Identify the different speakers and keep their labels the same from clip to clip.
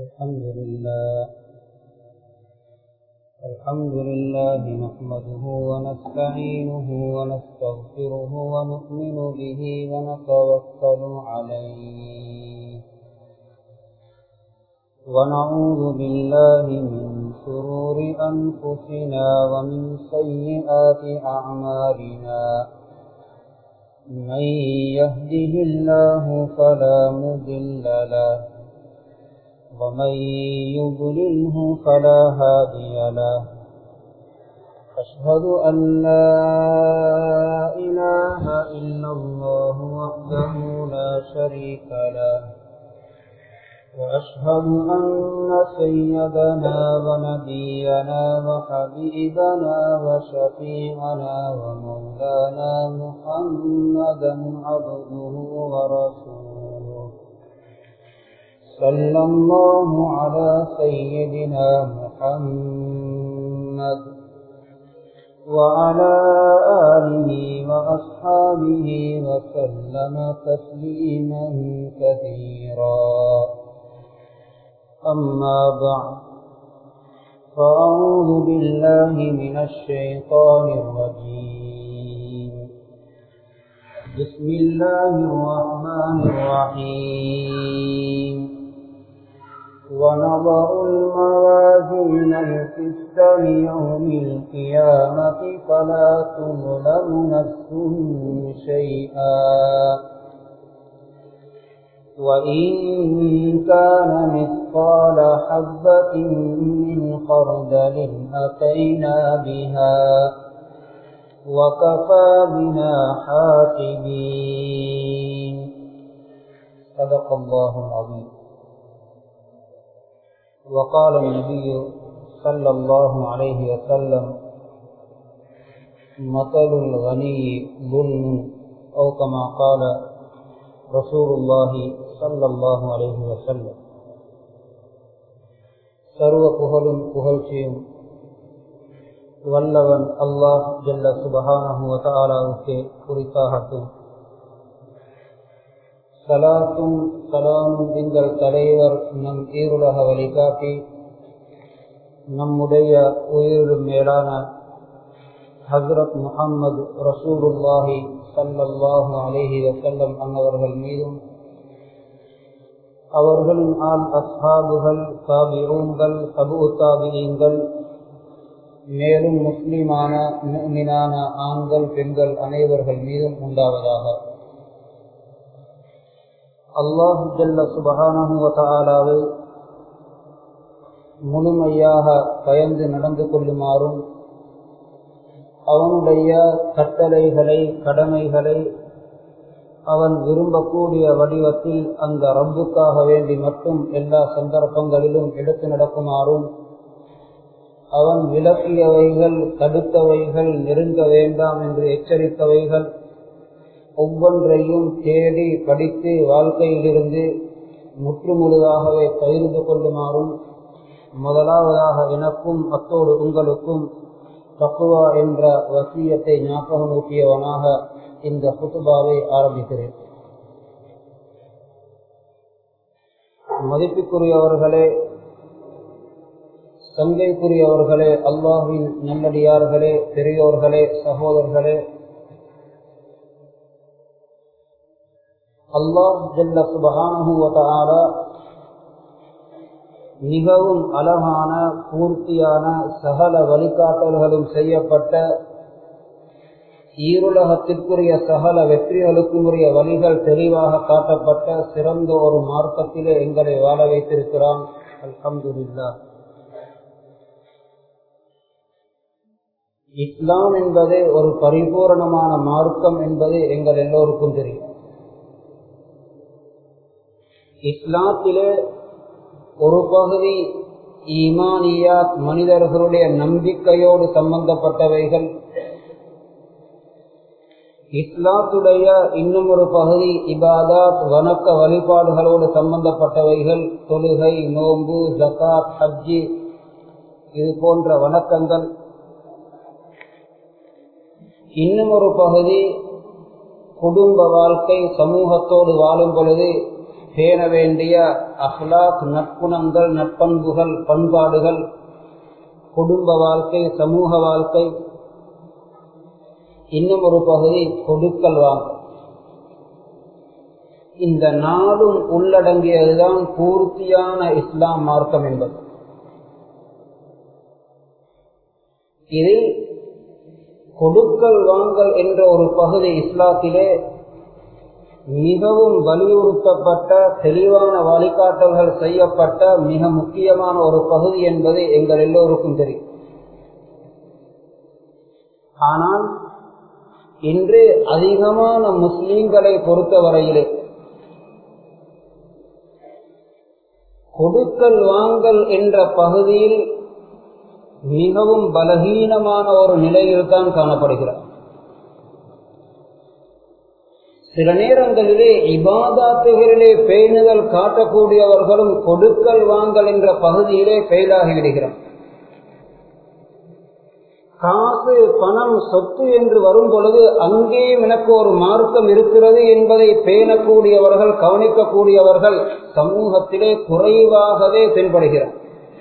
Speaker 1: الحمد لله الحمد لله نحمده ونستعينه ونستغفره ونؤمن به ونتوكل عليه ونعوذ بالله من شرور أنفسنا ومن سيئات أعمالنا من يهده الله فلا مضل له ومن يضلله فلا هادي له أشهد أن لا إله إلا الله وحده لا شريك له وأشهد أن سيدنا ونبينا وحبيبنا وشفيعنا ومولانا محمدا عبده ورسوله صلى الله على سيدنا محمد وعلى آله وأصحابه وسلم تسليما كثيرا أما بعد فأعوذ بالله من الشيطان الرجيم بسم الله الرحمن الرحيم ونضع الموازين القسط ليوم القيامة فلا تظلم نفس شيئا وإن كان مثقال حبة من خردل أتينا بها وكفى بنا حاسبين صدق الله العظيم وقال النبي صلى الله عليه وسلم مثل الغني ظلم أو كما قال رسول الله صلى الله عليه وسلم சர்வ புகழும் புகழ்ச்சியும் வல்லவன் அல்லாஹ் ஜல்ல சுபஹானஹுவதாலாவுக்கு குறித்தாகட்டும் சலாத்தும் சலாமும் எங்கள் தலைவர் நம் ஈருலக வழிகாட்டி நம்முடைய உயிரிலும் மேலான ஹசரத் முகம்மது ரசூலுல்லாஹி சல்லல்லாஹு அலேஹி வசல்லம் அன்னவர்கள் மீதும் அவர்களின் ஆள் அஸ்ஹாபுகள் தாபியூன்கள் சபு தாபியங்கள் மேலும் முஸ்லிமான மீனான ஆண்கள் பெண்கள் அனைவர்கள் மீதும் உண்டாவதாக அல்லாஹ் ஜல்ல சுபகானவை முழுமையாக பயந்து நடந்து கொள்ளுமாறும் அவனுடைய கட்டளைகளை கடமைகளை அவன் விரும்பக்கூடிய வடிவத்தில் அந்த ரப்புக்காக வேண்டி மட்டும் எல்லா சந்தர்ப்பங்களிலும் எடுத்து நடக்குமாறும் அவன் விளக்கியவைகள் தடுத்தவைகள் நெருங்க வேண்டாம் என்று எச்சரித்தவைகள் ஒவ்வொன்றையும் தேடி படித்து வாழ்க்கையிலிருந்து முற்றுமுழுதாகவே பகிர்ந்து கொள்ளுமாறும் முதலாவதாக எனக்கும் அத்தோடு உங்களுக்கும் தக்குவா என்ற வசியத்தை ஞாபகமூட்டியவனாக இந்த குத்துபாவை ஆரம்பிக்கிறேன் மதிப்புக்குரியவர்களே சங்கைக்குரியவர்களே அல்லாஹின் நல்லடியார்களே பெரியோர்களே சகோதரர்களே அல்லாஹ் ஜல்ல சுபகானுவதால மிகவும் அழகான பூர்த்தியான சகல வழிகாட்டல்களும் செய்யப்பட்ட ஈருலகத்திற்குரிய சகல வெற்றிகளுக்கும் உரிய வழிகள் தெளிவாக காட்டப்பட்ட சிறந்த ஒரு மார்க்கத்திலே எங்களை வாழ வைத்திருக்கிறான் அல்ஹம்துல்லா இஸ்லாம் என்பது ஒரு பரிபூரணமான மார்க்கம் என்பது எங்கள் எல்லோருக்கும் தெரியும் இஸ்லாத்திலே ஒரு பகுதி ஈமானியாத் மனிதர்களுடைய நம்பிக்கையோடு சம்பந்தப்பட்டவைகள் இஸ்லாத்துடைய இன்னும் ஒரு பகுதி இபாதாத் வணக்க வழிபாடுகளோடு சம்பந்தப்பட்டவைகள் தொழுகை நோன்பு ஜக்காத் ஹஜ்ஜி இது போன்ற வணக்கங்கள் இன்னும் ஒரு பகுதி குடும்ப வாழ்க்கை சமூகத்தோடு வாழும் பொழுது பேண வேண்டிய அஹ்லாக் நற்குணங்கள் நற்பண்புகள் பண்பாடுகள் குடும்ப வாழ்க்கை சமூக வாழ்க்கை இன்னும் ஒரு பகுதி கொடுக்கல் வாங்க இந்த நாடும் உள்ளடங்கியதுதான் பூர்த்தியான இஸ்லாம் மார்க்கம் என்பது இதில் கொடுக்கல் வாங்கல் என்ற ஒரு பகுதி இஸ்லாத்திலே மிகவும் வலியுறுத்தப்பட்ட தெளிவான வழிகாட்டல்கள் செய்யப்பட்ட மிக முக்கியமான ஒரு பகுதி என்பது எங்கள் எல்லோருக்கும் தெரியும் ஆனால் இன்று அதிகமான முஸ்லீம்களை பொறுத்தவரையிலே கொடுக்கல் வாங்கல் என்ற பகுதியில் மிகவும் பலகீனமான ஒரு நிலையில் தான் காணப்படுகிறார் சில நேரங்களிலே இபாதாத்துகளிலே பேணுதல் காட்டக்கூடியவர்களும் கொடுக்கல் வாங்கல் என்ற பகுதியிலே ஃபெயிலாகி விடுகிறார் காசு பணம் சொத்து என்று வரும் பொழுது அங்கேயும் எனக்கு ஒரு மார்க்கம் இருக்கிறது என்பதை பேணக்கூடியவர்கள் கவனிக்கக்கூடியவர்கள் சமூகத்திலே குறைவாகவே தென்படுகிறார்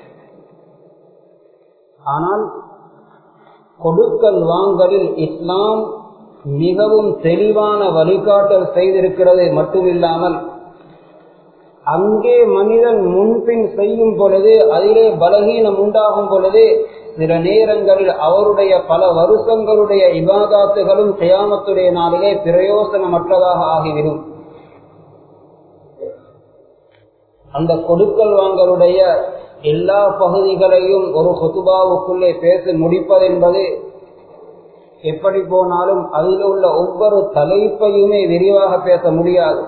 Speaker 1: ஆனால் கொடுக்கல் வாங்கலில் இஸ்லாம் மிகவும் தெளிவான வழிகாட்டல் செய்திருக்கிறது மட்டுமில்லாமல் அங்கே மனிதன் முன்பின் செய்யும் பொழுது அதிலே பலகீனம் உண்டாகும் பொழுது சில நேரங்களில் அவருடைய பல வருஷங்களுடைய இபாதாத்துகளும் கயாமத்துடைய நாளிலே பிரயோசனமற்றதாக ஆகிவிடும் அந்த கொடுக்கல் வாங்கலுடைய எல்லா பகுதிகளையும் ஒரு ஹொத்துபாவுக்குள்ளே பேசி முடிப்பதென்பது எப்படி போனாலும் அதில் உள்ள ஒவ்வொரு தலைப்பையுமே விரிவாக பேச முடியாது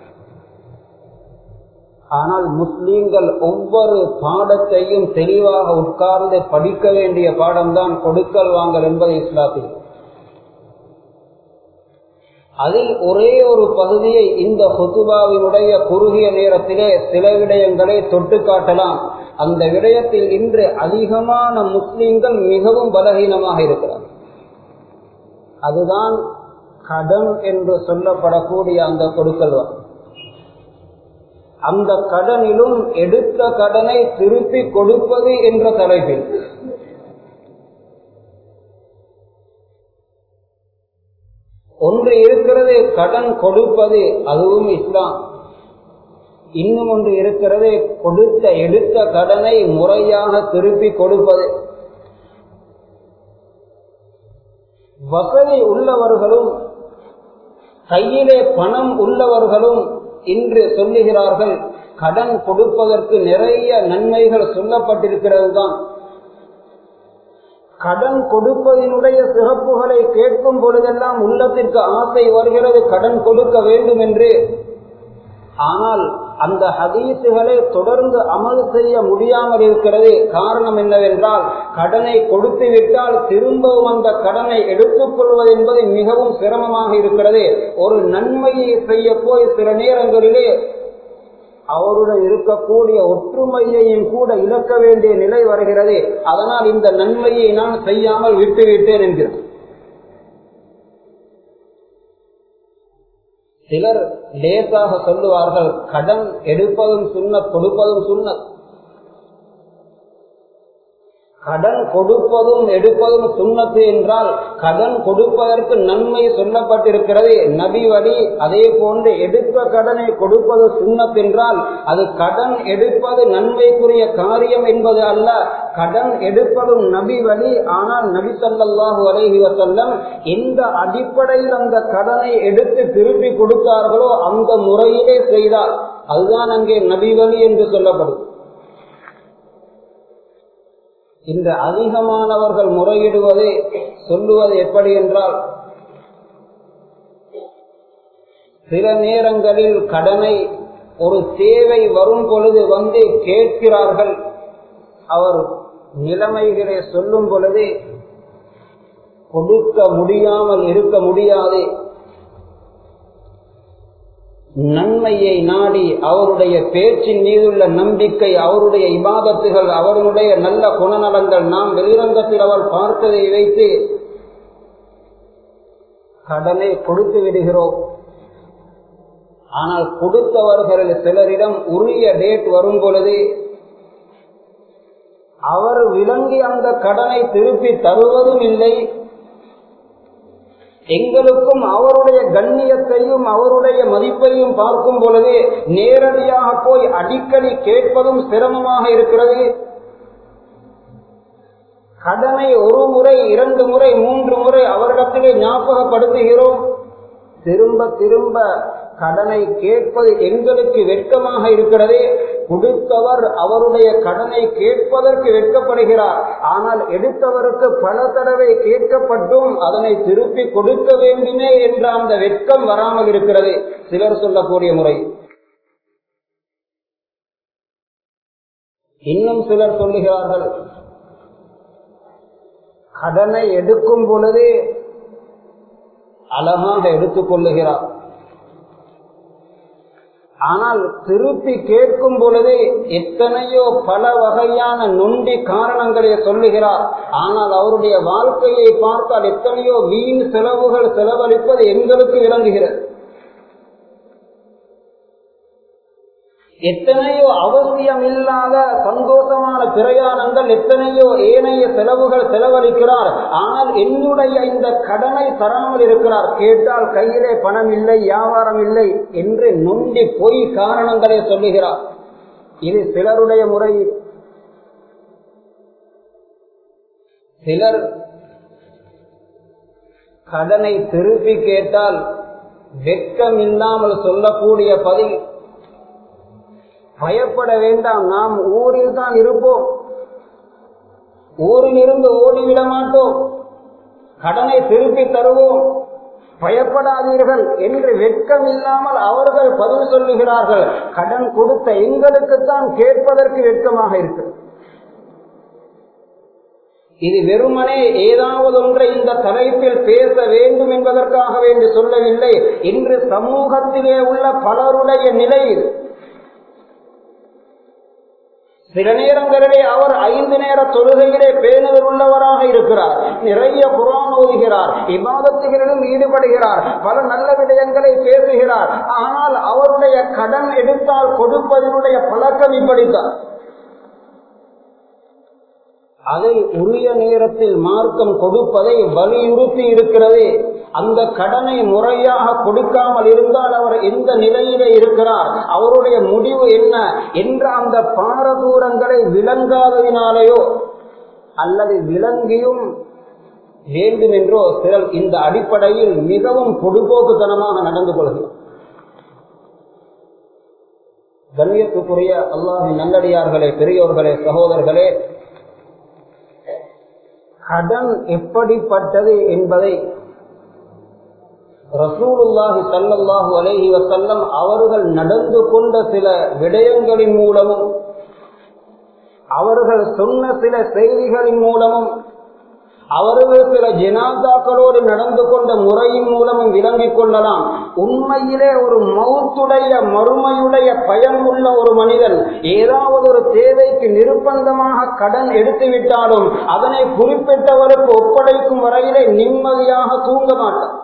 Speaker 1: ஆனால் முஸ்லீம்கள் ஒவ்வொரு பாடத்தையும் தெளிவாக உட்கார்ந்து படிக்க வேண்டிய பாடம்தான் கொடுக்கல் வாங்கல் என்பது இஸ்லாத்தில் அதில் ஒரே ஒரு பகுதியை இந்த ஹுத்துபாவினுடைய குறுகிய நேரத்திலே சில விடயங்களை தொட்டு காட்டலாம் அந்த விடயத்தில் இன்று அதிகமான முஸ்லீம்கள் மிகவும் பலகீனமாக இருக்கிறார் அதுதான் கடன் என்று சொல்லப்படக்கூடிய அந்த கொடுக்கல் அந்த கடனிலும் எடுத்த கடனை திருப்பி கொடுப்பது என்ற தலைப்பில் ஒன்று இருக்கிறது கடன் கொடுப்பது அதுவும் இஸ்லாம் இன்னும் ஒன்று இருக்கிறது கொடுத்த எடுத்த கடனை முறையாக திருப்பி கொடுப்பது வசதி உள்ளவர்களும் கையிலே பணம் உள்ளவர்களும் இன்று சொல்லுகிறார்கள் கடன் கொடுப்பதற்கு நிறைய நன்மைகள் சொல்லப்பட்டிருக்கிறது தான் கடன் கொடுப்பதனுடைய சிறப்புகளை கேட்கும் பொழுதெல்லாம் உள்ளத்திற்கு ஆசை வருகிறது கடன் கொடுக்க வேண்டும் என்று ஆனால் அந்த ஹதீசுகளை தொடர்ந்து அமல் செய்ய முடியாமல் இருக்கிறது காரணம் என்னவென்றால் கடனை கொடுத்து விட்டால் திரும்பவும் அந்த கடனை எடுத்துக் கொள்வது என்பது மிகவும் சிரமமாக இருக்கிறது ஒரு நன்மையை செய்ய போய் சில நேரங்களிலே அவருடன் இருக்கக்கூடிய ஒற்றுமையையும் கூட இழக்க வேண்டிய நிலை வருகிறது அதனால் இந்த நன்மையை நான் செய்யாமல் விட்டுவிட்டேன் என்கிறார் சிலர் லேசாக சொல்லுவார்கள் கடன் எடுப்பதும் சுண்ண கொடுப்பதும் சுண்ண கடன் கொடுப்பதும் எடுப்பதும் சுண்ணத்து என்றால் கடன் கொடுப்பதற்கு நன்மை சொல்லப்பட்டிருக்கிறது நபி வழி அதே போன்று எடுத்த கடனை கொடுப்பது சுண்ணத் என்றால் அது கடன் எடுப்பது நன்மைக்குரிய காரியம் என்பது அல்ல கடன் எடுப்பதும் நபி வழி ஆனால் நபி சல்லாஹு அலைஹி வசல்லம் எந்த அடிப்படையில் அந்த கடனை எடுத்து திருப்பி கொடுத்தார்களோ அந்த முறையிலே செய்தார் அதுதான் அங்கே நபி வழி என்று சொல்லப்படும் இந்த அதிகமானவர்கள் முறையிடுவதை சொல்லுவது எப்படி என்றால் சில நேரங்களில் கடனை ஒரு தேவை வரும் பொழுது வந்து கேட்கிறார்கள் அவர் நிலைமைகளை சொல்லும் பொழுது கொடுக்க முடியாமல் இருக்க முடியாது நன்மையை நாடி அவருடைய பேச்சின் மீதுள்ள நம்பிக்கை அவருடைய இபாதத்துகள் அவருடைய நல்ல குணநலங்கள் நாம் வெளிரங்கத்தில் அவர் பார்த்ததை வைத்து கடனை கொடுத்து விடுகிறோம் ஆனால் கொடுத்தவர்கள் சிலரிடம் உரிய டேட் வரும் பொழுது அவர் விளங்கி அந்த கடனை திருப்பி தருவதும் இல்லை எங்களுக்கும் அவருடைய கண்ணியத்தையும் அவருடைய மதிப்பையும் பார்க்கும் பொழுது நேரடியாக போய் அடிக்கடி கேட்பதும் சிரமமாக இருக்கிறது கடனை ஒரு முறை இரண்டு முறை மூன்று முறை அவரிடத்திலே ஞாபகப்படுத்துகிறோம் திரும்ப திரும்ப கடனை கேட்பது எங்களுக்கு வெட்கமாக இருக்கிறது கொடுத்தவர் அவருடைய கடனை கேட்பதற்கு வெட்கப்படுகிறார் ஆனால் எடுத்தவருக்கு பல தடவை கேட்கப்பட்டும் அதனை திருப்பி கொடுக்க வேண்டுமே என்ற அந்த வெட்கம் வராமல் இருக்கிறது சிலர் சொல்லக்கூடிய முறை இன்னும் சிலர் சொல்லுகிறார்கள் கடனை எடுக்கும் பொழுது அழகாக எடுத்துக் கொள்ளுகிறார் ஆனால் திருப்பி கேட்கும் பொழுது எத்தனையோ பல வகையான நொண்டி காரணங்களை சொல்லுகிறார் ஆனால் அவருடைய வாழ்க்கையை பார்த்தால் எத்தனையோ வீண் செலவுகள் செலவழிப்பது எங்களுக்கு விளங்குகிறது எத்தனையோ அவசியம் இல்லாத சந்தோஷமான பிரயாணங்கள் எத்தனையோ ஏனைய செலவுகள் செலவழிக்கிறார் ஆனால் என்னுடைய இந்த கடனை தராமல் இருக்கிறார் கேட்டால் கையிலே பணம் இல்லை வியாபாரம் இல்லை என்று நொண்டி பொய் காரணங்களை சொல்லுகிறார் இது சிலருடைய முறை சிலர் கடனை திருப்பி கேட்டால் வெட்கம் இல்லாமல் சொல்லக்கூடிய பதில் பயப்பட வேண்டாம் நாம் ஊரில் தான் இருப்போம் ஊரில் இருந்து ஓடிவிட மாட்டோம் கடனை திருப்பி தருவோம் பயப்படாதீர்கள் என்று வெட்கம் இல்லாமல் அவர்கள் பதில் சொல்லுகிறார்கள் கடன் கொடுத்த எங்களுக்குத்தான் கேட்பதற்கு வெட்கமாக இருக்கு இது வெறுமனே ஏதாவது ஒன்றை இந்த தலைப்பில் பேச வேண்டும் என்பதற்காக வேண்டி சொல்லவில்லை இன்று சமூகத்திலே உள்ள பலருடைய நிலை இது சில நேரங்களிலே அவர் ஐந்து நேர தொழுகையிலே பேணுதல் உள்ளவராக இருக்கிறார் நிறைய குரான் ஓதுகிறார் இபாதத்துகளிலும் ஈடுபடுகிறார் பல நல்ல விடயங்களை பேசுகிறார் ஆனால் அவருடைய கடன் எடுத்தால் கொடுப்பதனுடைய பழக்கம் இப்படித்தான் அதை உரிய நேரத்தில் மார்க்கம் கொடுப்பதை வலியுறுத்தி இருக்கிறது அந்த கடனை முறையாக கொடுக்காமல் இருந்தால் அவர் எந்த நிலையிலே இருக்கிறார் அவருடைய முடிவு என்ன என்ற அந்த பாரதூரங்களை விளங்காததினாலேயோ அல்லது விளங்கியும் வேண்டும் என்றோ சிலர் இந்த அடிப்படையில் மிகவும் பொடுபோக்குத்தனமாக நடந்து கொள்கிறார் கண்ணியத்துக்குரிய அல்லாஹின் நல்லடியார்களே பெரியோர்களே சகோதரர்களே கடன் எப்படிப்பட்டது என்பதை ரசூலுல்லாஹி சல்லல்லாஹு அலைஹி வசல்லம் அவர்கள் நடந்து கொண்ட சில விடயங்களின் மூலமும் அவர்கள் சொன்ன சில செய்திகளின் மூலமும் அவர்கள் சில ஜனாதாக்களோடு நடந்து கொண்ட முறையின் மூலமும் விளங்கிக் கொள்ளலாம் உண்மையிலே ஒரு மௌத்துடைய மறுமையுடைய பயம் உள்ள ஒரு மனிதன் ஏதாவது ஒரு தேவைக்கு நிர்பந்தமாக கடன் எடுத்து விட்டாலும் அதனை குறிப்பிட்டவருக்கு ஒப்படைக்கும் வரையிலே நிம்மதியாக தூங்க மாட்டான்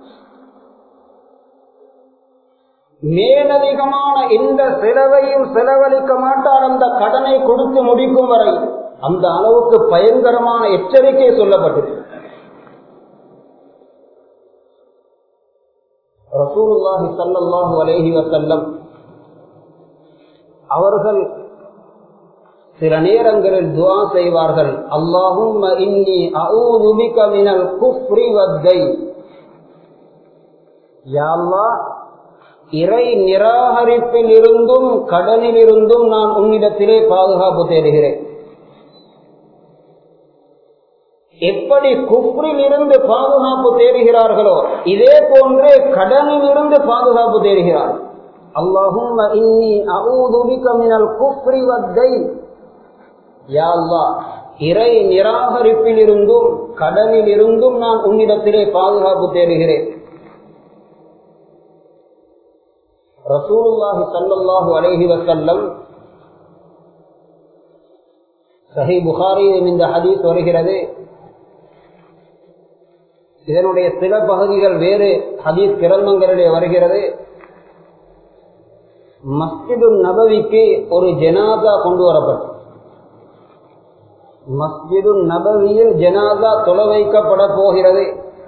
Speaker 1: மேலதிகமான எந்த செலவையும் செலவழிக்க மாட்டார் அந்த கடனை கொடுத்து முடிக்கும் வரை அந்த அளவுக்கு பயங்கரமான எச்சரிக்கை சொல்லப்பட்டது ரசூலுல்லாஹி சல்லல்லாஹு அலைஹி வசல்லம் அவர்கள் சில நேரங்களில் துவா செய்வார்கள் அல்லாஹும் இன்னி அஊது பிக மினல் குஃப்ரி வத்தை யா அல்லாஹ் இறை நிராகரிப்பில் இருந்தும் கடனில் இருந்தும் நான் உன்னிடத்திலே பாதுகாப்பு தேடுகிறேன் எப்படி குப்ரில் இருந்து பாதுகாப்பு தேடுகிறார்களோ இதே போன்றே கடனில் இருந்து பாதுகாப்பு தேடுகிறார் அல்லாஹும் இன்னி அஊது பிக மினல் குஃப்ரி வத்தை யா அல்லாஹ் இறை நிராகரிப்பில் இருந்தும் கடனில் இருந்தும் நான் உன்னிடத்திலே பாதுகாப்பு தேடுகிறேன் ரசூலுல்லாஹி சல்லல்லாஹு அலைஹி வசல்லம் சஹி புகாரியில் இந்த ஹதீஸ் வருகிறது இதனுடைய சில பகுதிகள் வேறு ஹதீஸ் கிரந்தங்களிலே வருகிறது மஸ்ஜிது நபவிக்கு ஒரு ஜனாதா கொண்டு வரப்பட்டது மஸ்ஜிது நபவியில் ஜனாதா தொலை வைக்கப்பட போகிறது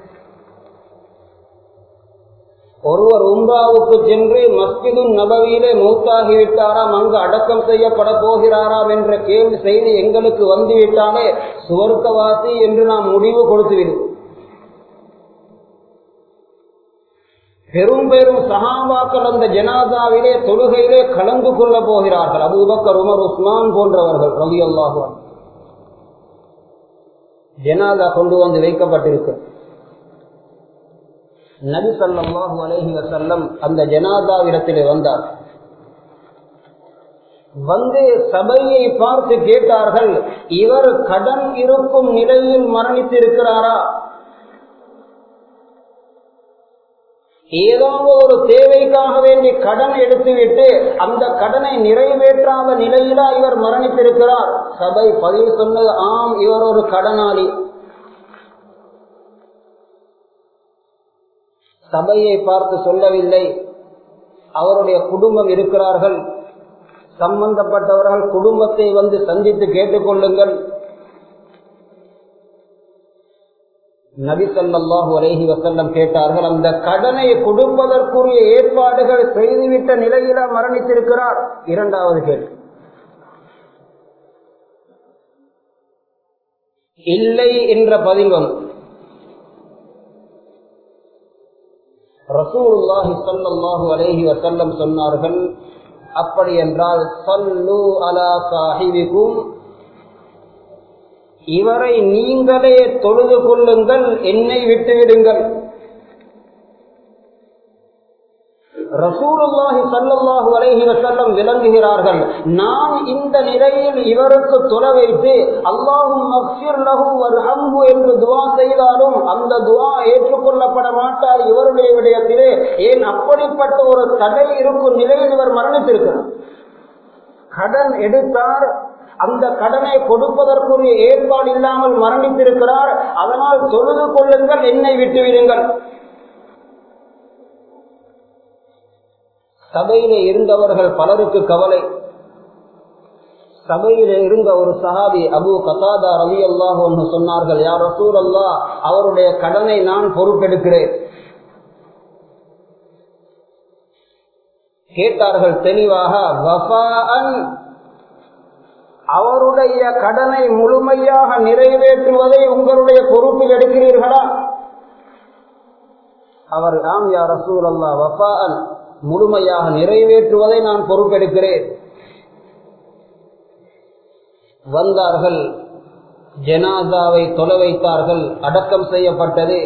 Speaker 1: ஒருவர் உம்ராவுக்கு சென்று மஸ்ஜிது நபவியிலே மூத்தாகிவிட்டாராம் அங்கு அடக்கம் செய்யப்பட போகிறாராம் என்ற கேள்வி செய்தி எங்களுக்கு வந்துவிட்டாலே சுவர்க்கவாசி என்று நாம் முடிவு கொடுத்துவிடும் பெரும் பெரும் சகாபாக்கள் அந்த ஜனாதாவிலே தொழுகையிலே கலந்து கொள்ள போகிறார்கள் அபூபக்கர் உமர் உஸ்மான் போன்றவர்கள் ரவி அல்லாஹுவான் ஜனாதா கொண்டு வந்து வைக்கப்பட்டிருக்கு நபி சல்லாஹூ அலஹி வசல்லம் அந்த ஜனாதாவிடத்திலே வந்தார் வந்து சபையை பார்த்து கேட்டார்கள் இவர் கடன் இருக்கும் நிலையில் மரணித்திருக்கிறாரா ஏதாவது ஒரு தேவைக்காக வேண்டி கடன் எடுத்துவிட்டு அந்த கடனை நிறைவேற்றாத நிலையிலா இவர் மரணித்திருக்கிறார் சபை பதிவு சொன்னது ஆம் இவர் ஒரு கடனாளி சபையை பார்த்து சொல்லவில்லை அவருடைய குடும்பம் இருக்கிறார்கள் சம்பந்தப்பட்டவர்கள் குடும்பத்தை வந்து சந்தித்து கேட்டுக்கொள்ளுங்கள் நபி சல்லாஹு அலஹி வசல்லம் கேட்டார்கள் அந்த கடனை கொடுப்பதற்குரிய ஏற்பாடுகள் செய்துவிட்ட நிலையில மரணித்திருக்கிறார் இரண்டாவது கேள்வி இல்லை என்ற பதில் வந்து ரசூலுல்லாஹி ஸல்லல்லாஹு அலைஹி வஸல்லம் சொன்னார்கள் அப்படி என்றால் சல்லு அலா சாஹிபிக்கும் இவரை நீங்களே தொழுது கொள்ளுங்கள் என்னை விட்டுவிடுங்கள் ரசூலுல்லாஹி சல்லல்லாஹு அலைஹி வஸல்லம் விளங்குகிறார்கள் நான் இந்த நிலையில் இவருக்கு தொலை வைத்து அல்லாஹும் மக்ஃபிர் லஹு வர்ஹம்ஹு என்று துஆ செய்தாலும் அந்த துஆ ஏற்றுக்கொள்ளப்பட மாட்டார் இவருடைய விடயத்திலே ஏன் அப்படிப்பட்ட ஒரு தடை இருக்கும் நிலையில் இவர் மரணித்திருக்கிறார் கடன் எடுத்தார் அந்த கடனை கொடுப்பதற்குரிய ஏற்பாடு இல்லாமல் மரணித்திருக்கிறார் அதனால் தொழுது கொள்ளுங்கள் என்னை விட்டுவிடுங்கள் சபையிலே இருந்தவர்கள் பலருக்கு கவலை சபையிலே இருந்த ஒரு சஹாபி அபு கசாதா ரவி அல்லாஹ் ஒன்று சொன்னார்கள் யார் ரசூல் அல்லா அவருடைய கடனை நான் பொறுப்பெடுக்கிறேன் கேட்டார்கள் தெளிவாக அவருடைய கடனை முழுமையாக நிறைவேற்றுவதை உங்களுடைய பொறுப்பில் எடுக்கிறீர்களா அவர் ஆம் யா ரசூல் அல்லா வஃபான் முழுமையாக நிறைவேற்றுவதை நான் பொறுப்பெடுக்கிறேன் வந்தார்கள் ஜனாதாவை தொலை வைத்தார்கள் அடக்கம் செய்யப்பட்டது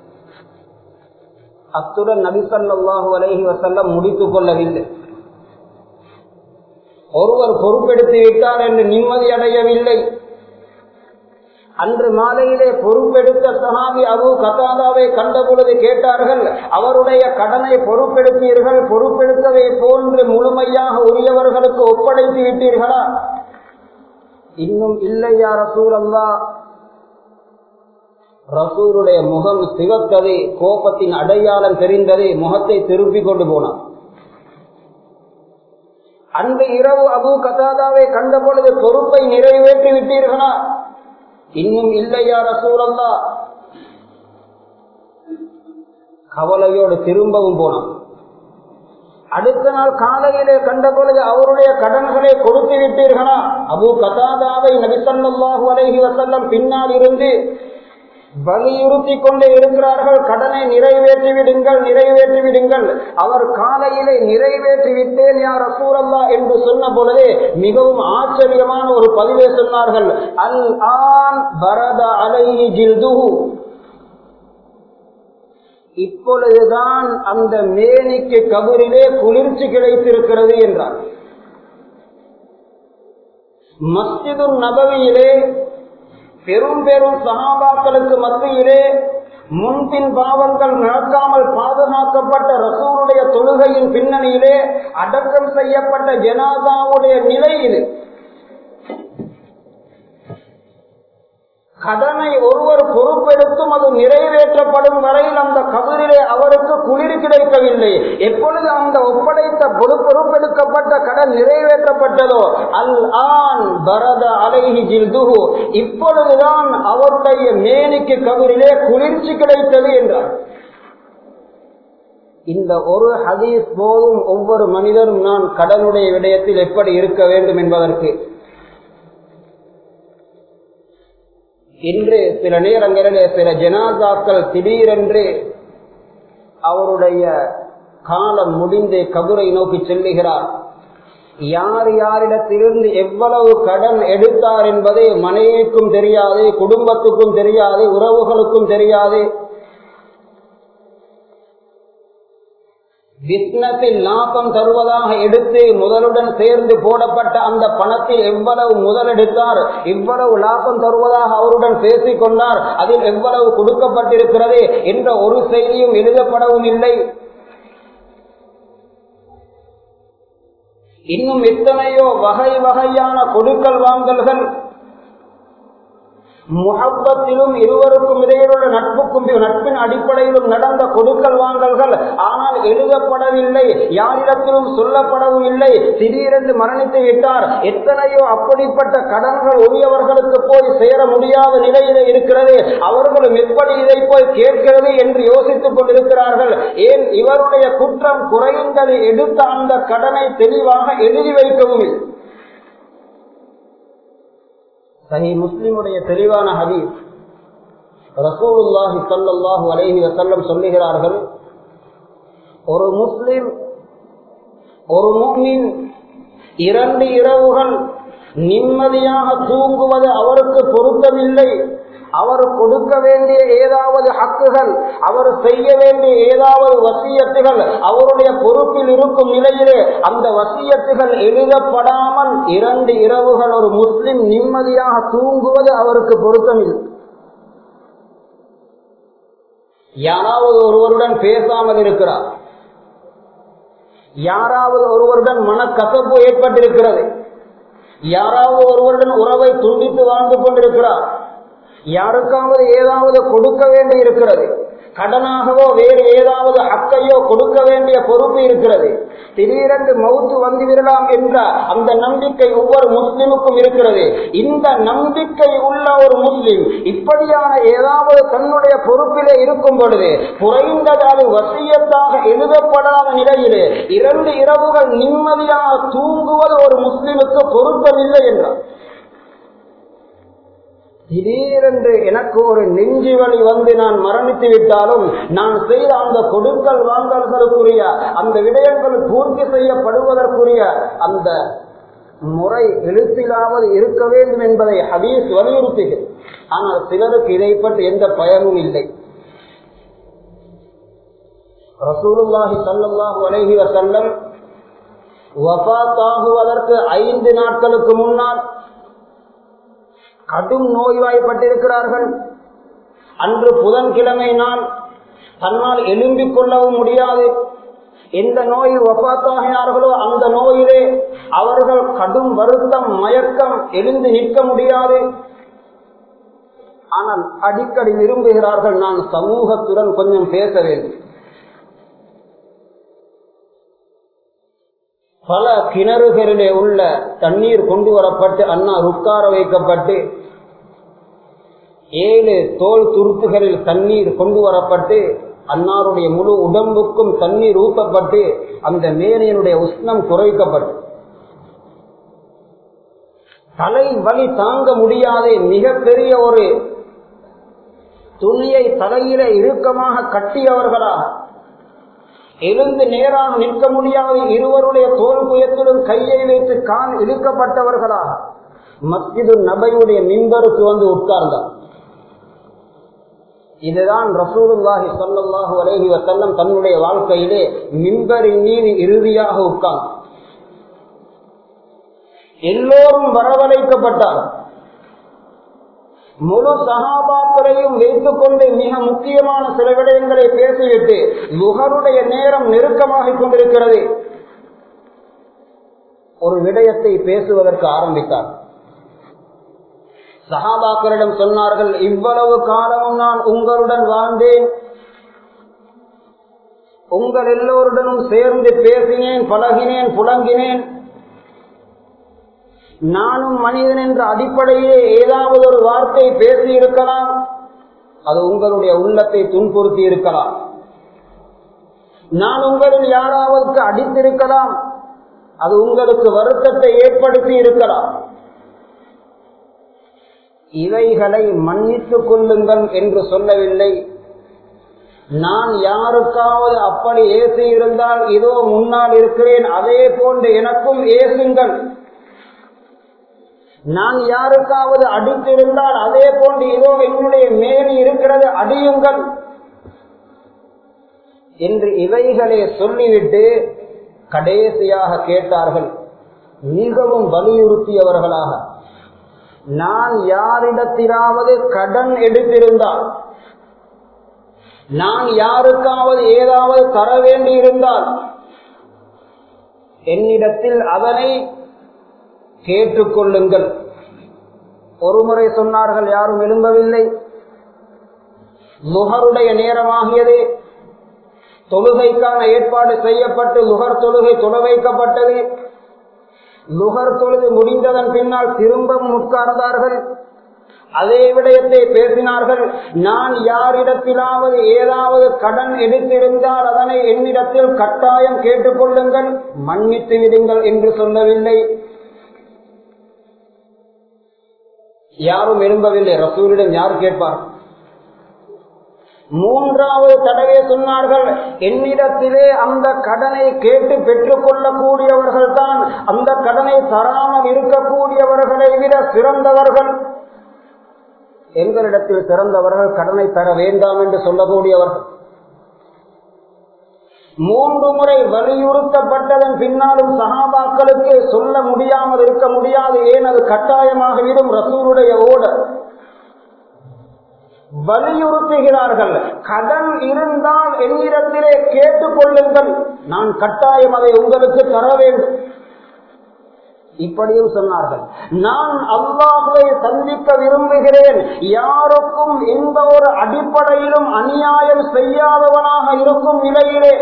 Speaker 1: அத்துடன் நபிசல்லாஹு அலஹி வசல்லம் முடித்துக் கொள்ளவில்லை ஒருவர் பொறுப்பெடுத்து விட்டார் என்று நிம்மதி அடையவில்லை அன்று மாலையிலே பொறுப்பெடுத்த சஹாபி அபு கத்தாதாவை கண்ட பொழுது கேட்டார்கள் அவருடைய கடனை பொறுப்பெடுத்தீர்கள் பொறுப்பெடுத்ததை போன்று முழுமையாக உரியவர்களுக்கு ஒப்படைத்து விட்டீர்களா இன்னும் இல்லையா ரசூல் அல்லா ரசூருடைய முகம் சிவத்தது கோபத்தின் அடையாளம் தெரிந்தது முகத்தை திருப்பிக் கொண்டு போனார் அன்று இரவு அபு கதாதாவை கண்ட பொழுது பொறுப்பை நிறைவேற்றி விட்டீர்களா இன்னும் இல்லையா ரசூலல்லா கவலையோடு திரும்பவும் போனான் அடுத்த நாள் காலையிலே கண்ட பொழுது அவருடைய கடன்களை கொடுத்து விட்டீர்களா அபு கதாதாவை நபிசல்லாஹு அலைஹி வசல்லம் பின்னால் இருந்து வலியுறுத்தி கொண்டே இருக்கிறார்கள் கடனை நிறைவேற்றி விடுங்கள் நிறைவேற்றி விடுங்கள் அவர் காலையிலே நிறைவேற்றி விட்டேன் யார் அசூரல்லா என்று சொன்ன பொழுதே மிகவும் ஆச்சரியமான ஒரு பதிவை சொன்னார்கள் அல் ஆன் பரத அலைஹி ஜில்துஹு இப்பொழுதுதான் அந்த மேனிக்கு கபரிலே குளிர்ச்சி கிடைத்திருக்கிறது என்றார் மஸ்ஜிது நபவியிலே பெரும் பெரும் சகாபாக்களுக்கு மத்தியிலே முன்பின் பாவங்கள் நடக்காமல் பாதுகாக்கப்பட்ட ரசூருடைய தொழுகையின் பின்னணியிலே அடக்கம் செய்யப்பட்ட ஜனாதாவுடைய நிலை இது கடனை ஒருவர் பொறுப்பெடுத்தும் அது நிறைவேற்றப்படும் வரையில் அந்த கபரிலே அவருக்கு குளிர் கிடைக்கவில்லை எப்பொழுது அந்த ஒப்படைத்த பொறுப்பெடுக்கப்பட்ட கடன் நிறைவேற்றப்பட்டதோ அல் ஆன் பரத அலைஹி ஜில்துஹு இப்பொழுதுதான் அவருடைய மேனிக்கு கபரிலே குளிர்ச்சி கிடைத்தது என்றார் இந்த ஒரு ஹதீஸ் போதும் ஒவ்வொரு மனிதரும் நான் கடனுடைய விடயத்தில் எப்படி இருக்க வேண்டும் என்பதற்கு இன்று சில நேரங்களிலே சில ஜனாதாக்கள் திடீரென்று அவருடைய காலம் முடிந்து கபரை நோக்கி செல்லுகிறார் யார் யாரிடத்திலிருந்து எவ்வளவு கடன் எடுத்தார் என்பது மனைவிக்கும் தெரியாது குடும்பத்துக்கும் தெரியாது உறவுகளுக்கும் தெரியாது பிஸ்னஸில் லாபம் தருவதாக எடுத்து முதலுடன் சேர்ந்து போடப்பட்ட அந்த பணத்தில் எவ்வளவு முதல் எடுத்தார் இவ்வளவு லாபம் தருவதாக அவருடன் பேசிக் கொண்டார் அதில் எவ்வளவு கொடுக்கப்பட்டிருக்கிறது என்ற ஒரு செய்தியும் எழுதப்படவும் இல்லை இன்னும் எத்தனையோ வகை வகையான கொடுக்கல் வாங்கல்கள் முகப்பத்திலும் இருவருக்கும் இடையிலுள்ள நட்புக்கும் நட்பின் அடிப்படையிலும் நடந்த கொடுக்கல் வாங்கல்கள் ஆனால் எழுதப்படவில்லை யாரிடத்திலும் சொல்லப்படவும் இல்லை திடீரென்று மரணித்து விட்டார் எத்தனையோ அப்படிப்பட்ட கடன்கள் உரியவர்களுக்கு போய் சேர முடியாத நிலையில இருக்கிறது அவர்களும் எப்படி இதை போய் கேட்கிறது என்று யோசித்துக் கொண்டிருக்கிறார்கள் ஏன் இவருடைய குற்றம் குறைந்தது எடுத்த அந்த கடனை தெளிவாக எழுதி வைக்கவும் இல்லை சஹி முஸ்லிமுடைய தெளிவான ஹதீஸ் ரசூலுல்லாஹி ஸல்லல்லாஹு அலைஹி வஸல்லம் சொல்லுகிறார்கள் ஒரு முஸ்லிம் ஒரு முஃமின் இரண்டு இரவுகள் நிம்மதியாக தூங்குவது அவருக்கு பொருத்தமில்லை அவர் கொடுக்க வேண்டிய ஏதாவது ஹக்குகள் அவர் செய்ய வேண்டிய ஏதாவது வசியத்துகள் அவருடைய பொறுப்பில் இருக்கும் நிலையிலே அந்த வசியத்துகள் எழுதப்படாமல் இரண்டு இரவுகள் ஒரு முஸ்லிம் நிம்மதியாக தூங்குவது அவருக்கு பொருத்தமில்லை யாராவது ஒருவருடன் பேசாமல் இருக்கிறார் யாராவது ஒருவருடன் மனக்கசப்பு ஏற்பட்டிருக்கிறது யாராவது ஒருவருடன் உறவை துண்டித்து வாழ்ந்து கொண்டிருக்கிறார் யாருக்காவது ஏதாவது கொடுக்க வேண்டி இருக்கிறது கடனாகவோ வேறு ஏதாவது ஹக்கையோ கொடுக்க வேண்டிய பொறுப்பு இருக்கிறது திடீரென்று மவுத்து வந்து விடலாம் என்ற அந்த நம்பிக்கை ஒவ்வொரு முஸ்லிமுக்கும் இருக்கிறது இந்த நம்பிக்கை உள்ள ஒரு முஸ்லிம் இப்படியான ஏதாவது தன்னுடைய பொறுப்பிலே இருக்கும் பொழுது குறைந்தது அது வசியத்தாக எழுதப்படாத நிலையிலே இரண்டு இரவுகள் நிம்மதியாக தூங்குவது ஒரு முஸ்லிமுக்கு பொருத்தமில்லை என்றார் திடீரென்று எனக்கு ஒரு நெஞ்சு வலி வந்து நான் மரணித்து விட்டாலும் நான் செய்த அந்த கொடுக்கல் வாங்கல்களுக்குரிய அந்த விடயங்கள் பூர்த்தி செய்யப்படுவதற்குரிய அந்த முறை எழுத்திலாவது இருக்க வேண்டும் என்பதை ஹதீஸ் வலியுறுத்துகிறது ஆனால் சிலருக்கு இதை பற்றி எந்த பயமும் இல்லை ரசூலுல்லாஹி சல்லாஹூ அலைஹி வசல்லம் வபாத்தாகுவதற்கு ஐந்து நாட்களுக்கு முன்னால் கடும் நோய்வாய்ப்பட்டிருக்கிறார்கள் அன்று புதன்கிழமை நாள் தன்னால் எழும்பிக் கொள்ளவும் முடியாது எந்த நோயில் ஒப்பாத்தாகினார்களோ அந்த நோயிலே அவர்கள் கடும் வருத்தம் மயக்கம் எழுந்து நிற்க முடியாது ஆனால் அடிக்கடி விரும்புகிறார்கள் நான் சமூகத்துடன் கொஞ்சம் பேச வேண்டும் பல கிணறுகளிலே உள்ள தண்ணீர் கொண்டு வரப்பட்டு அண்ணா உட்கார வைக்கப்பட்டு ஏழு தோல் துருத்துகளில் தண்ணீர் கொண்டு வரப்பட்டு அன்னாருடைய முழு உடம்புக்கும் தண்ணீர் ஊற்றப்பட்டு அந்த மேனையனுடைய உஷ்ணம் குறைக்கப்பட்டு தலை வலி தாங்க முடியாதே மிகப்பெரிய ஒரு துணியை தலையில இறுக்கமாக கட்டியவர்களாக எழுந்து நேராக நிற்க முடியாத இருவருடைய தோல் புயத்திலும் கையை வைத்து கான் இழுக்கப்பட்டவர்களாக மஸ்ஜிது நபையுடைய மின்பருக்கு வந்து உட்கார்ந்தார் இதுதான் ரசூலுல்லாஹி சொல்லல்லாஹு அலைஹி வசல்லம் தன்னுடைய வாழ்க்கையிலே மின்பரின் மீது இறுதியாக உட்கார்ந்து எல்லோரும் வரவழைக்கப்பட்டார் முழு சகாபாக்களையும் வைத்துக் கொண்டு மிக முக்கியமான சில விடயங்களை பேசிவிட்டு முகருடைய நேரம் நெருக்கமாகிக் கொண்டிருக்கிறது ஒரு விடயத்தை பேசுவதற்கு ஆரம்பித்தார் சஹாபாக்களிடம் சொன்னார்கள் இவ்வளவு காலமும் நான் உங்களுடன் வாழ்ந்தேன் உங்கள் எல்லோருடனும் சேர்ந்து பேசினேன் பழகினேன் புலங்கினேன் நானும் மனிதன் என்ற அடிப்படையிலே ஏதாவது ஒரு வார்த்தை பேசி இருக்கலாம் அது உங்களுடைய உள்ளத்தை துன்புறுத்தி இருக்கலாம் நான் உங்களில் யாராவது அடித்திருக்கலாம் அது உங்களுக்கு வருத்தத்தை ஏற்படுத்தி இருக்கலாம் இவைகளை மன்னித்துக் கொள்ளுங்கள் என்று சொல்லவில்லை நான் யாருக்காவது அப்படி ஏசி இருந்தால் இதோ முன்னால் இருக்கிறேன் அதே போன்று எனக்கும் ஏசுங்கள் நான் யாருக்காவது அடித்திருந்தால் அதே போன்று இதோ என்னுடைய மேலி இருக்கிறது அடியுங்கள் என்று இவைகளை சொல்லிவிட்டு கடைசியாக கேட்டார்கள் மிகவும் வலியுறுத்தியவர்களாக நான் யாரிடத்திலாவது கடன் எடுத்திருந்தால் நான் யாருக்காவது ஏதாவது தர வேண்டியிருந்தால் என்னிடத்தில் அதனை கேட்டுக்கொள்ளுங்கள் ஒருமுறை சொன்னார்கள் யாரும் எழும்பவில்லை முகருடைய நேரமாகியது தொழுகைக்கான ஏற்பாடு செய்யப்பட்டு லுகர் தொழுகை தொழ வைக்கப்பட்டது லுகர் தொழுது முடிந்ததன் பின்னால் திரும்பவும் உட்கார்ந்தார்கள் அதே விடயத்தை பேசினார்கள் நான் யாரிடத்திலாவது ஏதாவது கடன் எடுத்திருந்தால் அதனை என்னிடத்தில் கட்டாயம் கேட்டுக்கொள்ளுங்கள் மன்னித்து விடுங்கள் என்று சொல்லவில்லை யாரும் எழும்பவில்லை ரசூலிடம் யார் கேட்பார் மூன்றாவது தடவை சொன்னார்கள் என்னிடத்திலே அந்த கடனை கேட்டு பெற்றுக் கொள்ளக்கூடியவர்கள் தான் அந்த கடனை தராமல் இருக்கக்கூடியவர்களை விட சிறந்தவர்கள் எங்களிடத்தில் சிறந்தவர்கள் கடனை தர வேண்டாம் என்று சொல்லக்கூடியவர்கள் மூன்று முறை வலியுறுத்தப்பட்டதன் பின்னாலும் சகாபாக்களுக்கு சொல்ல முடியாமல் இருக்க முடியாது ஏன் அது கட்டாயமாகிவிடும் ரசூருடைய ஓடர் வலியுறுத்துகிறார்கள் கடன் இருந்தால் என்னிடத்திலே கேட்டுக் கொள்ளுங்கள் நான் கட்டாயம் அதை உங்களுக்கு தர வேண்டும் இப்படியும் சொன்னார்கள் நான் அல்லாஹுவை சந்திக்க விரும்புகிறேன் யாருக்கும் எந்த ஒரு அடிப்படையிலும் அநியாயம் செய்யாதவனாக இருக்கும் நிலையிலே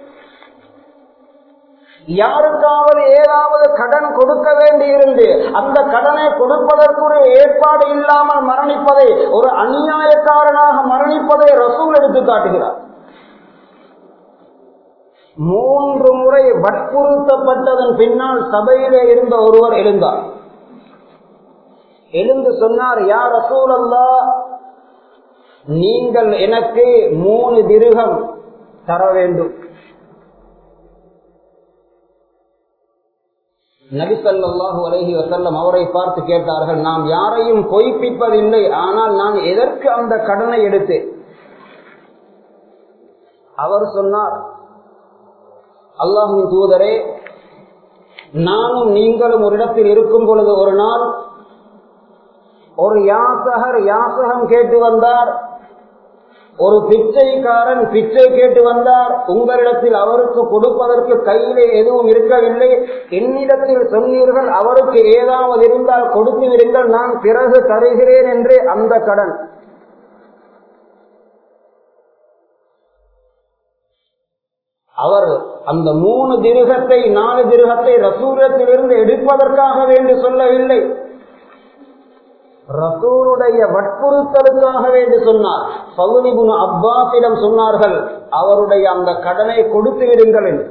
Speaker 1: யாருக்காவது ஏதாவது கடன் கொடுக்க வேண்டியிருந்து அந்த கடனை கொடுப்பதற்குரிய ஏற்பாடு இல்லாமல் மரணிப்பதை ஒரு அநியாயக்காரனாக மரணிப்பதை ரசூல் எடுத்து காட்டுகிறார் மூன்று முறை வற்புறுத்தப்பட்டதன் பின்னால் சபையிலே இருந்த ஒருவர் எழுந்தார் எழுந்து சொன்னார் யார் ரசூல் அல்லா நீங்கள் எனக்கு மூணு திருகம் தர வேண்டும் நபிசல்லாஹு அலஹி வசல்லம் அவரை பார்த்து கேட்டார்கள் நாம் யாரையும் பொய்ப்பிப்பதில்லை ஆனால் நான் எதற்கு அந்த கடனை எடுத்தேன் அவர் சொன்னார் அல்லாஹின் தூதரே நானும் நீங்களும் ஒரு இடத்தில் இருக்கும் பொழுது ஒரு நாள் ஒரு யாசகர் யாசகம் கேட்டு வந்தார் ஒரு பிச்சைக்காரன் பிச்சை கேட்டு வந்தார் உங்களிடத்தில் அவருக்கு கொடுப்பதற்கு கையிலே எதுவும் இருக்கவில்லை என்னிடத்தில் சொன்னீர்கள் அவருக்கு ஏதாவது இருந்தால் கொடுத்து விடுங்கள் நான் பிறகு தருகிறேன் என்று அந்த கடன் அவர் அந்த மூணு திருகத்தை நாலு திருகத்தை ரசூரத்திலிருந்து எடுப்பதற்காக வேண்டி சொல்லவில்லை ரசூருடைய வற்புறுத்தலுக்காக வேண்டி சொன்னார் பகுதிபுன அப்பாசிடம் சொன்னார்கள் அவருடைய அந்த கடனை கொடுத்து விடுங்கள் என்று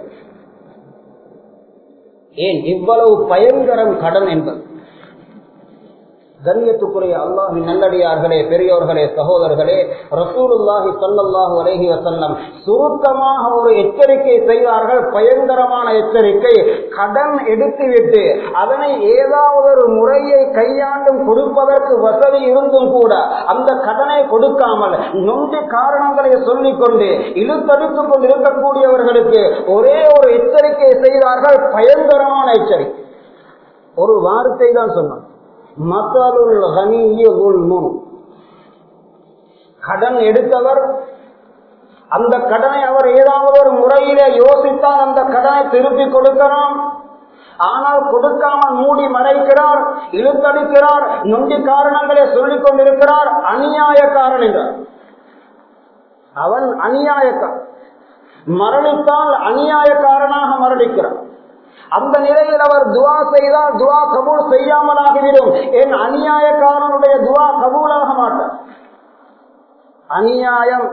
Speaker 1: ஏன் இவ்வளவு பயங்கரம் கடன் என்பது கண்ணியத்துக்குரிய அல்லாஹின் நல்லடியார்களே பெரியோர்களே சகோதரர்களே ரசூலுல்லாஹி சல்லல்லாஹு அலைஹி வசல்லம் சுருக்கமாக ஒரு எச்சரிக்கை செய்தார்கள் பயங்கரமான எச்சரிக்கை கடன் எடுத்துவிட்டு அதனை ஏதாவது ஒரு முறையை கையாண்டும் கொடுப்பதற்கு வசதி இருந்தும் கூட அந்த கடனை கொடுக்காமல் நொண்டி காரணங்களை சொல்லிக் கொண்டு இழுத்தடித்துக் கொண்டு இருக்கக்கூடியவர்களுக்கு ஒரே ஒரு எச்சரிக்கை செய்தார்கள் பயங்கரமான எச்சரிக்கை ஒரு வார்த்தை தான் சொன்னார் மசாலுல் கனிய உள்முன் கடன் எடுத்தவர் அந்த கடனை அவர் ஏதாவது ஒரு முறையிலே யோசித்தால் அந்த கடனை திருப்பி கொடுக்கலாம் ஆனால் கொடுக்காமல் மூடி மறைக்கிறார் இழுத்தடிக்கிறார் நொண்டி காரணங்களை சொல்லிக் கொண்டிருக்கிறார் அநியாயக்காரன் என்றார் அவன் அநியாயக்காரன் மரணித்தால் அநியாயக்காரனாக மரணிக்கிறார் அந்த நிலையில் அவர் துவா செய்தால் துவா கபூல் செய்யாமல் ஆகிவிடும் என் அநியாயக்காரனுடைய துவா கபூலாக மாட்டார் அநியாயம்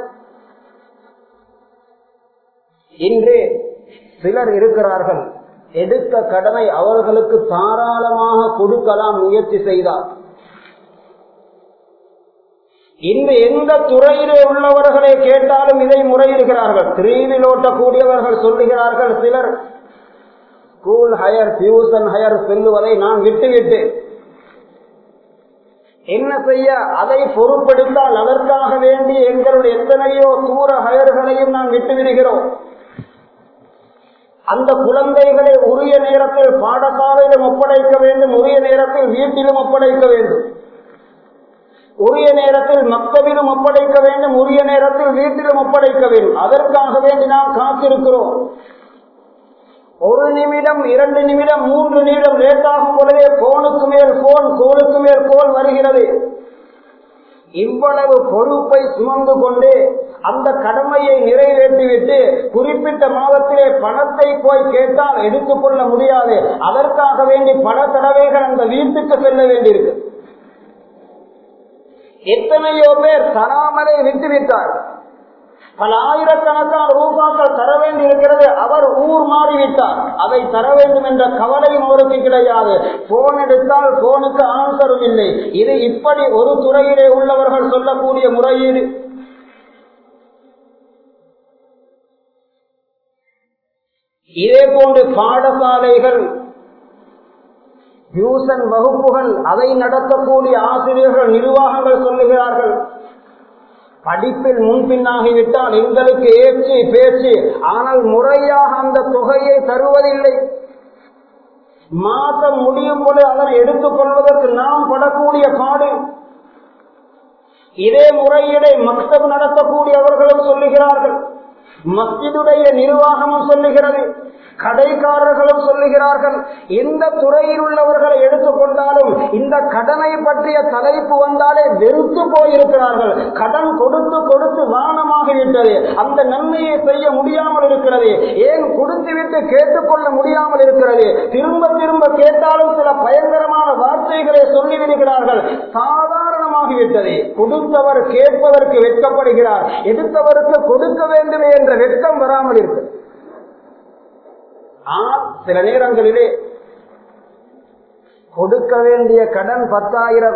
Speaker 1: இன்று சிலர் இருக்கிறார்கள் எடுத்த கடனை அவர்களுக்கு தாராளமாக கொடுக்கலாம் முயற்சி செய்தார் இன்று எந்த துறையிலே உள்ளவர்களை கேட்டாலும் இதை முறையிடுகிறார்கள் திரிவில் ஓட்டக்கூடியவர்கள் சொல்லுகிறார்கள் சிலர் ஸ்கூல் ஹயர் டியூஷன் ஹயர் செல்லுவதை நான் விட்டுவிட்டு என்ன செய்ய அதை பொறுப்பெடுத்தால் அதற்காக வேண்டி எங்களுடைய எத்தனையோ தூர ஹயர்களையும் நான் விட்டுவிடுகிறோம் அந்த குழந்தைகளை உரிய நேரத்தில் பாடசாலையிலும் ஒப்படைக்க வேண்டும் உரிய நேரத்தில் வீட்டிலும் ஒப்படைக்க வேண்டும் உரிய நேரத்தில் மக்தவிலும் ஒப்படைக்க வேண்டும் உரிய நேரத்தில் வீட்டிலும் ஒப்படைக்க வேண்டும் அதற்காக வேண்டி நாம் காத்திருக்கிறோம் ஒரு நிமிடம் இரண்டு நிமிடம் மூன்று நிமிடம் லேட்டாகும் பொழுதே போனுக்கு மேல் போன் கோலுக்கு மேல் கோல் வருகிறது இவ்வளவு பொறுப்பை சுமந்து கொண்டு அந்த கடமையை நிறைவேற்றிவிட்டு குறிப்பிட்ட மாதத்திலே பணத்தை போய் கேட்டால் எடுத்துக்கொள்ள முடியாது அதற்காக வேண்டி பல தடவைகள் அந்த வீட்டுக்கு செல்ல வேண்டியிருக்கு எத்தனையோ பேர் தராமலே விட்டுவிட்டார் பல ஆயிரக்கணக்கான ரூபாக்கள் தர வேண்டி இருக்கிறது அவர் ஊர் மாறிவிட்டார் அதை தர வேண்டும் என்ற கவலையும் அவருக்கு கிடையாது போன் எடுத்தால் போனுக்கு ஆன்சரும் இல்லை இது இப்படி ஒரு துறையிலே உள்ளவர்கள் சொல்லக்கூடிய முறையீடு இதே போன்று பாடசாலைகள் டியூசன் வகுப்புகள் அதை நடத்தக்கூடிய ஆசிரியர்கள் நிர்வாகங்கள் சொல்லுகிறார்கள் படிப்பில் முன்பின்னாகிவிட்டால் எங்களுக்கு ஏச்சு பேச்சு ஆனால் முறையாக அந்த தொகையை தருவதில்லை மாதம் முடியும் போது அதனை எடுத்துக் கொள்வதற்கு நாம் படக்கூடிய பாடு இதே முறையிலே மக்தப் நடத்தக்கூடியவர்களும் சொல்லுகிறார்கள் மஸ்ஜிதுடைய நிர்வாகமும் சொல்லுகிறது கடைக்காரர்களும் சொல்லுகிறார்கள் எந்த துறையில் உள்ளவர்களை எடுத்துக்கொண்டாலும் இந்த கடனை பற்றிய தலைப்பு வந்தாலே வெறுத்து போயிருக்கிறார்கள் கடன் கொடுத்து கொடுத்து வானமாகிவிட்டது அந்த நன்மையை செய்ய முடியாமல் இருக்கிறது ஏன் கொடுத்து விட்டு கேட்டுக்கொள்ள முடியாமல் இருக்கிறது திரும்ப திரும்ப கேட்டாலும் சில பயங்கரமான வார்த்தைகளை சொல்லிவிடுகிறார்கள் சாதாரணமாகிவிட்டது கொடுத்தவர் கேட்பதற்கு வெட்கப்படுகிறார் எடுத்தவருக்கு கொடுக்க வேண்டுமே என்ற வெட்கம் வராமல் இருக்கு ஆனால் சில நேரங்களிலே கொடுக்க வேண்டிய கடன் பத்தாயிரம்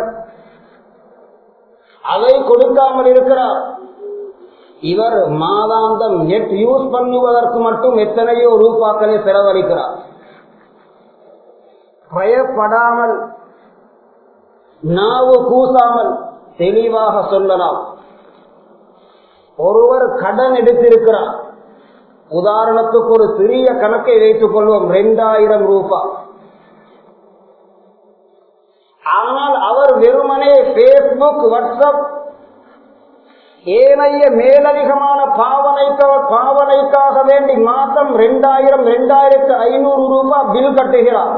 Speaker 1: அதை கொடுக்காமல் இருக்கிறார் இவர் மாதாந்தம் நெட் யூஸ் பண்ணுவதற்கு மட்டும் எத்தனையோ ரூபாக்களை செலவழிக்கிறார் பயப்படாமல் நாவு கூசாமல் தெளிவாக சொல்லலாம் ஒருவர் கடன் எடுத்திருக்கிறார் உதாரணத்துக்கு ஒரு சிறிய கணக்கை வைத்துக் கொள்வோம் இரண்டாயிரம் ரூபாய் ஆனால் அவர் வெறுமனே பேஸ்புக் வாட்ஸ்அப் ஏனைய மேலதிகமான பாவனைக்க பாவனைக்காக வேண்டி மாதம் இரண்டாயிரம் இரண்டாயிரத்து ஐநூறு ரூபாய் பில் கட்டுகிறார்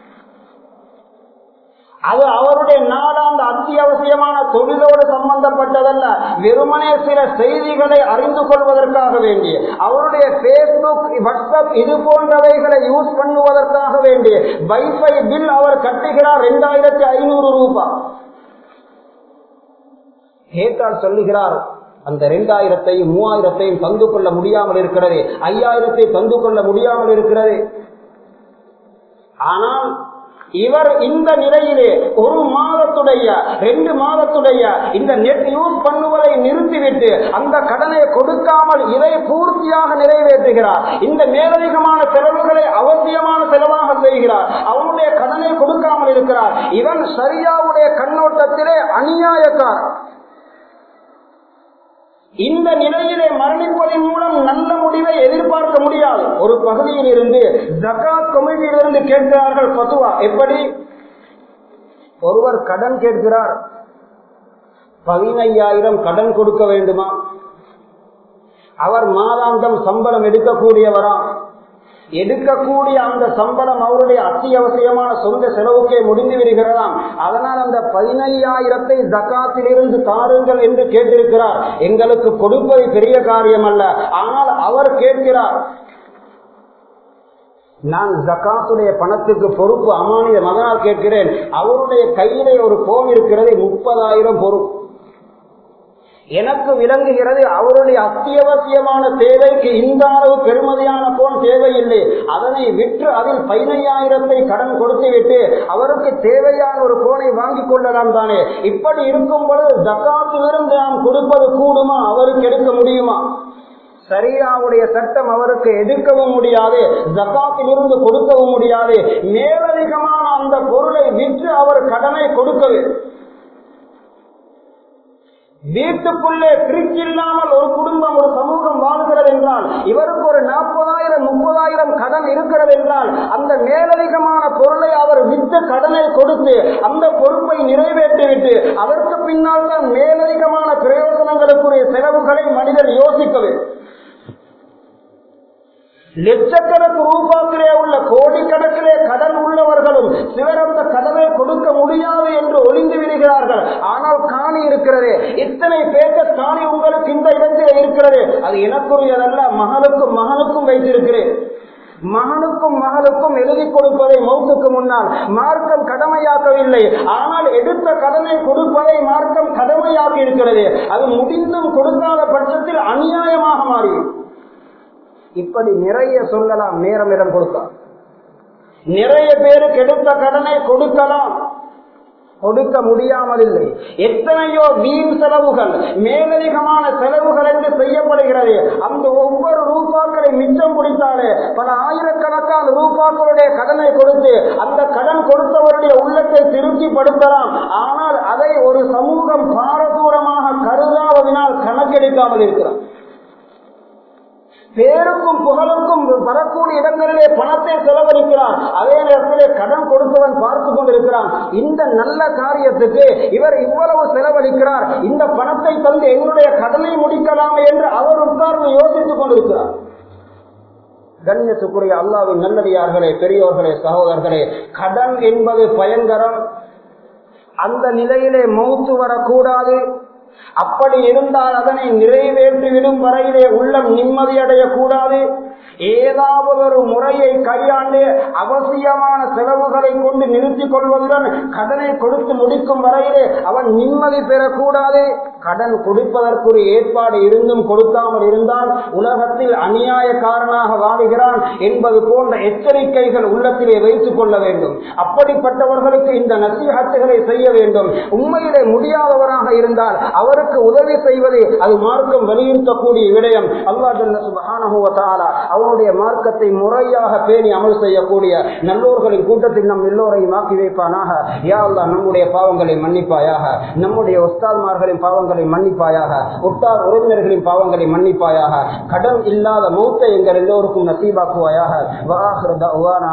Speaker 1: அது அவருடைய நாளாந்த அத்தியாவசியமான தொழிலோடு சம்பந்தப்பட்டதல்ல வெறுமனே சில செய்திகளை அறிந்து கொள்வதற்காக வேண்டிய அவருடைய பேஸ்புக் வாட்ஸ்அப் இது போன்றவைகளை யூஸ் பண்ணுவதற்காக வேண்டிய வைஃபை பில் அவர் கட்டுகிறார் இரண்டாயிரத்தி ஐநூறு ரூபாய் கேட்டால் சொல்லுகிறார் அந்த இரண்டாயிரத்தையும் மூவாயிரத்தையும் தந்து கொள்ள முடியாமல் இருக்கிறது ஐயாயிரத்தை தந்து கொள்ள முடியாமல் இருக்கிறது ஆனால் இவர் இந்த நிலையிலே ஒரு மாதத்துடைய ரெண்டு மாதத்துடைய இந்த நெட் யூஸ் பண்ணுவதை நிறுத்திவிட்டு அந்த கடனை கொடுக்காமல் இதை பூர்த்தியாக நிறைவேற்றுகிறார் இந்த மேலதிகமான செலவுகளை அவசியமான செலவாக செய்கிறார் அவனுடைய கடனை கொடுக்காமல் இருக்கிறார் இவன் சரியாவுடைய கண்ணோட்டத்திலே அநியாயக்காரன் இந்த நிலையிலே மரணிப்பதன் மூலம் நல்ல முடிவை எதிர்பார்க்க முடியாது ஒரு பகுதியில் இருந்து ஜக்காத் கமிட்டியிலிருந்து கேட்கிறார்கள் பத்துவா எப்படி ஒருவர் கடன் கேட்கிறார் பதினையாயிரம் கடன் கொடுக்க வேண்டுமா அவர் மாதாந்தம் சம்பளம் எடுக்கக்கூடியவரா எடுக்கக்கூடிய அந்த சம்பளம் அவருடைய அத்தியாவசியமான சொந்த செலவுக்கே முடிந்து விடுகிறதாம் அதனால் அந்த பதினையாயிரத்தை ஜக்காத்திலிருந்து தாருங்கள் என்று கேட்டிருக்கிறார் எங்களுக்கு கொடுப்பது பெரிய காரியம் அல்ல ஆனால் அவர் கேட்கிறார் நான் ஜக்காத்துடைய பணத்துக்கு பொறுப்பு அமானிய மகனால் கேட்கிறேன் அவருடைய கையிலே ஒரு போன் இருக்கிறது முப்பதாயிரம் பொறுப்பு எனக்கு விளங்குகிறது அவருடைய அத்தியாவசியமான தேவைக்கு இந்த அளவு பெருமதியான போன் தேவையில்லை அதனை விற்று அதில் பதினையாயிரத்தை கடன் கொடுத்து விட்டு அவருக்கு தேவையான ஒரு போனை வாங்கிக் கொள்ளலாம் தானே இப்படி இருக்கும் பொழுது ஜக்காத்திலிருந்து நாம் கொடுப்பது கூடுமா அவருக்கு எடுக்க முடியுமா சரியாவுடைய சட்டம் அவருக்கு எடுக்கவும் முடியாது ஜக்காத்திலிருந்து கொடுக்கவும் முடியாது மேலதிகமான அந்த பொருளை விற்று அவர் கடனை கொடுக்கவே வீட்டுக்குள்ளே பிரிச்சு இல்லாமல் ஒரு குடும்பம் ஒரு சமூகம் வாழ்கிறது என்றால் இவருக்கு ஒரு நாற்பதாயிரம் முப்பதாயிரம் கடன் இருக்கிறது என்றால் அந்த மேலதிகமான பொருளை அவர் விற்று கடனை கொடுத்து அந்த பொறுப்பை நிறைவேற்றிவிட்டு அதற்கு பின்னால் தான் மேலதிகமான பிரயோஜனங்களுக்குரிய செலவுகளை மனிதர் யோசிக்கவே லட்சக்கணக்கு ரூபாக்கிலே உள்ள கோடிக்கணக்கிலே கடன் உள்ளவர்களும் சிலர் அந்த கடனை கொடுக்க முடியாது என்று ஒளிந்து விடுகிறார்கள் ஆனால் காணி இருக்கிறது இத்தனை பேக்க காணி உங்களுக்கு இந்த இடத்திலே இருக்கிறது அது எனக்குரியதல்ல மகளுக்கும் மகனுக்கும் வைத்திருக்கிறேன் மகனுக்கும் மகளுக்கும் எழுதி கொடுப்பதை மௌத்துக்கு முன்னால் மார்க்கம் கடமையாக்கவில்லை ஆனால் எடுத்த கடனை கொடுப்பதை மார்க்கம் கடமையாக்கி இருக்கிறது அது முடிந்தும் கொடுக்காத பட்சத்தில் அநியாயமாக மாறியும் இப்படி நிறைய சொல்லலாம் நேரம் இடம் கொடுக்கலாம் நிறைய பேருக்கு எடுத்த கடனை கொடுக்கலாம் கொடுக்க முடியாமல் இல்லை எத்தனையோ வீண் செலவுகள் மேலதிகமான செலவுகள் என்று செய்யப்படுகிறது அந்த ஒவ்வொரு ரூபாக்களை மிச்சம் பிடித்தாலே பல ஆயிரக்கணக்கான ரூபாக்களுடைய கடனை கொடுத்து அந்த கடன் கொடுத்தவருடைய உள்ளத்தை திருப்திப்படுத்தலாம் ஆனால் அதை ஒரு சமூகம் பாரதூரமாக கருதாவதனால் கணக்கெடுக்காமல் இருக்கிறார் பேருக்கும் புகழுக்கும் வரக்கூடிய இடங்களிலே பணத்தை செலவழிக்கிறான் அதே நேரத்திலே கடன் கொடுத்தவன் பார்த்து கொண்டிருக்கிறான் இந்த நல்ல காரியத்துக்கு இவர் இவ்வளவு செலவழிக்கிறார் இந்த பணத்தை தந்து எங்களுடைய கடனை முடிக்கலாமே என்று அவர் உட்கார்ந்து யோசித்துக் கொண்டிருக்கிறார் கண்ணியத்துக்குரிய அல்லாவின் நல்லடியார்களே பெரியோர்களே சகோதரர்களே கடன் என்பது பயங்கரம் அந்த நிலையிலே மௌத்து வரக்கூடாது அப்படி இருந்தால் அதனை நிறைவேற்றிவிடும் வரையிலே உள்ளம் நிம்மதியடைய கூடாது ஏதாவது ஒரு முறையை கையாண்டு அவசியமான செலவுகளை கொண்டு நிறுத்திக் கொள்வதுடன் கடனை கொடுத்து முடிக்கும் வரையிலே அவன் நிம்மதி பெறக்கூடாது கடன் கொடுப்பதற்குரிய ஏற்பாடு இருந்தும் கொடுக்காமல் இருந்தால் உலகத்தில் அநியாயக்காரனாக வாழுகிறான் என்பது போன்ற எச்சரிக்கைகள் உள்ளத்திலே வைத்துக் கொள்ள வேண்டும் அப்படிப்பட்டவர்களுக்கு இந்த நசீகத்துகளை செய்ய வேண்டும் உண்மையிலே முடியாதவராக இருந்தால் அவருக்கு உதவி செய்வது அது மார்க்கம் வலியுறுத்தக்கூடிய விடயம் அல்லா சுபஹானஹுவத்தாலா அவனுடைய மார்க்கத்தை முறையாக பேணி அமல் செய்யக்கூடிய நல்லோர்களின் கூட்டத்தில் நம் எல்லோரையும் ஆக்கி வைப்பானாக யா அல்லா நம்முடைய பாவங்களை மன்னிப்பாயாக நம்முடைய ஒஸ்தாத்மார்களின் பாவங்களை மன்னிப்பாயாக உட்டார் உறவினர்களின் பாவங்களை மன்னிப்பாயாக கடன் இல்லாத மூத்த எங்கள் எல்லோருக்கும் நசீபாக்குவாயாக வாஹ்